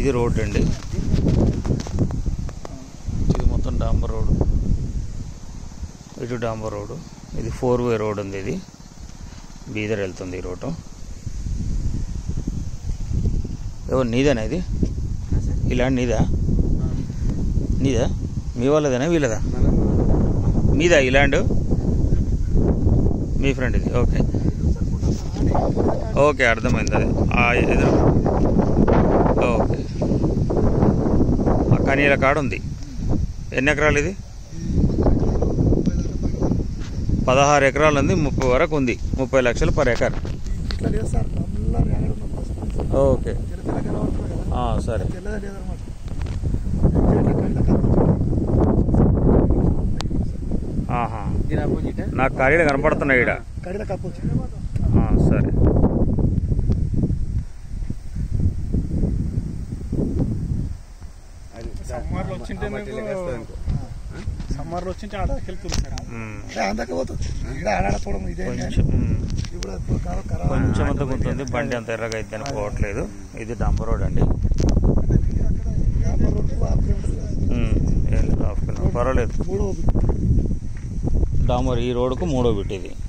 ఇది రోడ్ అండి ఇది మొత్తం డాంబర్ రోడ్ ఇటు డాంబర్ రోడ్ ఇది ఫోర్ వే రోడ్ ఉంది ఇది బీదర్ వెళ్తుంది ఈ రోడ్డు ఎవరు నీదేనా ఇది ఇలా నీదా నీదా మీ వాళ్ళదేనా వీళ్ళదా మీదా ఈ ల్యాండ్ మీ ఫ్రెండ్ ఇది ఓకే ఓకే అర్థమైంది అది ఆ ఎదురు ఓకే ఆ కనీల కాడ ఉంది ఎన్ని ఎకరాలు ఇది పదహారు ఎకరాలు ఉంది ముప్పై వరకు ఉంది ముప్పై లక్షలు పర్ ఎకర్ ఇట్లా లేదు సార్ నల్ల రేగడి ఉన్న కోసం ఓకే తెల్ల తెల్ల కనబడుతుంది కదా ఆ, సరే తెల్లగా లేదనమాట ఇట్లా కళ్ళ కనబడుతుంది. ఆహా నాకు ఖాళీలు కనపడుతున్నాయి ఈడ కడిల కప్పు వచ్చింది ఆ, సరే సమ్మర్లో వచ్చింటే సమ్మర్లో వచ్చింటే ఆడ వెళ్తుంది సార్ ఉమ్. అందక పోతుంది ఇక్కడ ఆడాడపోవడం ఇదే కొంచెం ఉమ్. ఇప్పుడు అది కాలం ఖరాబ్ కొంచెం అంత గుంతుంది బండి అంత ఎర్రగా అయితే పోవట్లేదు ఇది డంపర్ రోడ్ అండి యాభై రోడ్డు ఆపే ఉంటుంది కదా. ఉమ్, ఏం లేదు, హాఫ్ కిలోమీటర్. పర్వాలేదు మూడో డాంబర్ ఈ రోడ్కు మూడో బిట్ ఇది